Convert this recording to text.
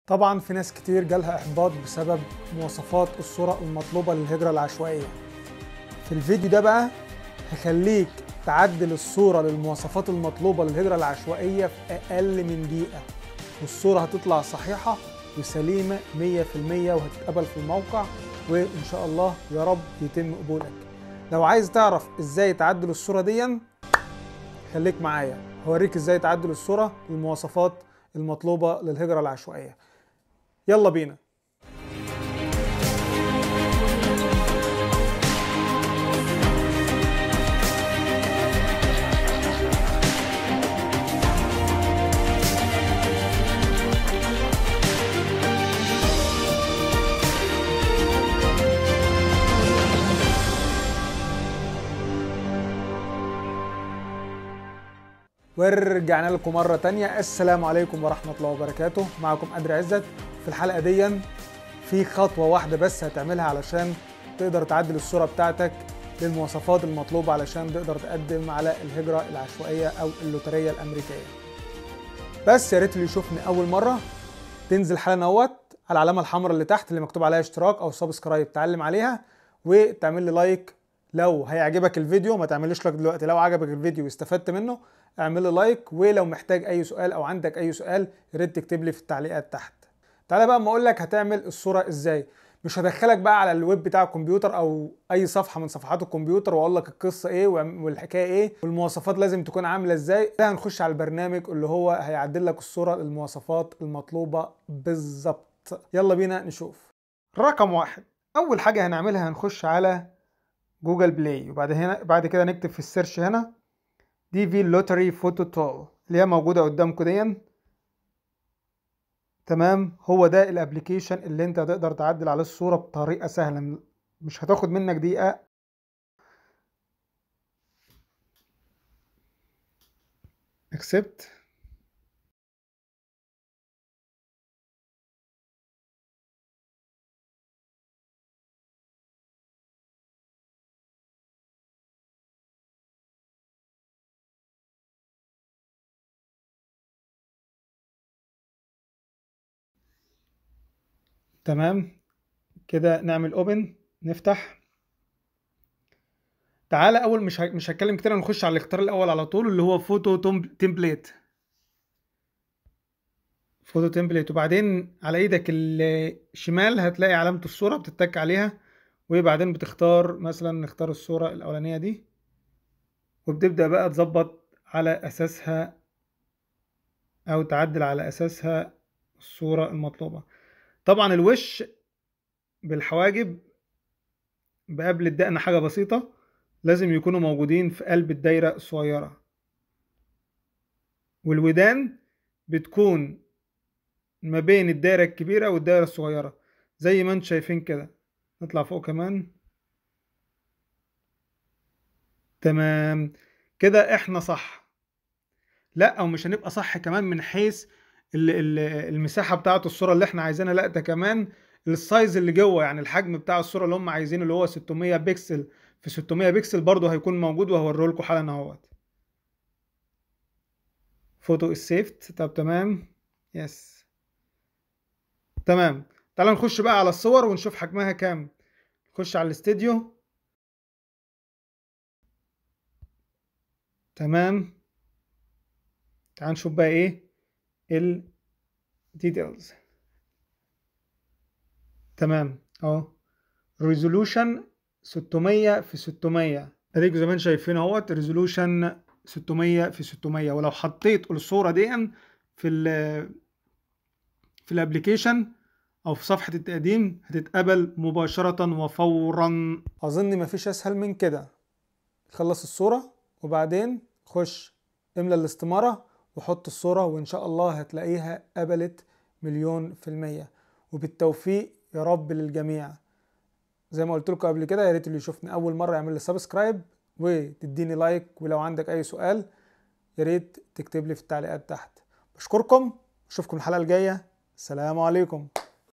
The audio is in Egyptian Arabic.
طبعا في ناس كتير جالها احباط بسبب مواصفات الصورة المطلوبة للهجرة العشوائية في الفيديو ده بقى هخليك تعدل الصورة للمواصفات المطلوبة للهجرة العشوائية في أقل من دقيقة والصورة هتطلع صحيحة وسليمة 100% وهتتقبل في الموقع وإن شاء الله يا رب يتم قبولك لو عايز تعرف إزاي تعدل الصورة دي خليك معايا هوريك إزاي تعدل الصورة للمواصفات المطلوبة للهجرة العشوائية يلا بينا ورجعنا لكم مرة تانية السلام عليكم ورحمة الله وبركاته معكم أدري عزت في الحلقة دي في خطوة واحدة بس هتعملها علشان تقدر تعدل الصورة بتاعتك للمواصفات المطلوبة علشان تقدر تقدم على الهجرة العشوائية أو اللوترية الأمريكية بس يا ريت اللي يشوفني أول مرة تنزل حالا اهوت على العلامة الحمراء اللي تحت اللي مكتوب عليها اشتراك أو سبسكرايب تعلم عليها وتعمل لي لايك لو هيعجبك الفيديو ما تعمليش لايك دلوقتي لو عجبك الفيديو واستفدت منه اعمل لي لايك ولو محتاج اي سؤال او عندك اي سؤال يا ريت تكتب لي في التعليقات تحت تعالى بقى اما اقول لك هتعمل الصوره ازاي مش هدخلك بقى على الويب بتاع الكمبيوتر او اي صفحه من صفحات الكمبيوتر واقول لك القصه ايه والحكايه ايه والمواصفات لازم تكون عامله ازاي ده هنخش على البرنامج اللي هو هيعدل لك الصوره للمواصفات المطلوبه بالظبط يلا بينا نشوف رقم واحد اول حاجه هنعملها هنخش على جوجل بلاي وبعد هنا بعد كده نكتب في السيرش هنا دي في لوتري فوتو تول اللي هي موجوده قدامكم دي تمام هو ده الابلكيشن اللي انت هتقدر تعدل عليه الصوره بطريقه سهله مش هتاخد منك دقيقه accept تمام كده نعمل اوبن نفتح تعالى اول مش ه... مش هتكلم كتير نخش على الاختيار الاول على طول اللي هو فوتو تمبليت فوتو تمبليت وبعدين على ايدك الشمال هتلاقي علامة الصورة بتتك عليها وبعدين بتختار مثلا نختار الصورة الاولانية دي وبتبدأ بقى تظبط على اساسها او تعدل على اساسها الصورة المطلوبة طبعا الوش بالحواجب بقبل الدقن حاجة بسيطة لازم يكونوا موجودين في قلب الدايرة الصغيرة والودان بتكون ما بين الدايرة الكبيرة والدايرة الصغيرة زي ما انتم شايفين كده نطلع فوق كمان تمام كده احنا صح لا او مش هنبقى صح كمان من حيث المساحه بتاعه الصوره اللي احنا عايزينها لا ده كمان السايز اللي جوه يعني الحجم بتاع الصوره اللي هم عايزينه اللي هو 600 بكسل في 600 بكسل برضه هيكون موجود وهوريه لكم حالا اهوت فوتو السيفت طب تمام يس تمام تعالى نخش بقى على الصور ونشوف حجمها كام نخش على الاستديو تمام تعال نشوف بقى ايه ال details تمام اهو ريزولوشن 600 في 600 اديكم زي ما انتم شايفين اهوت ريزولوشن 600 في 600 ولو حطيت الصوره دي في ال في الابلكيشن او في صفحه التقديم هتتقبل مباشره وفورا اظن مفيش اسهل من كده خلص الصوره وبعدين خش املى الاستماره وحط الصورة وإن شاء الله هتلاقيها قبلت مليون في المية وبالتوفيق يا رب للجميع زي ما قلت لكم قبل كده يا ريت اللي يشوفني أول مرة يعمل لي سبسكرايب وتديني لايك ولو عندك أي سؤال يا ريت تكتب لي في التعليقات تحت بشكركم أشوفكم الحلقة الجاية السلام عليكم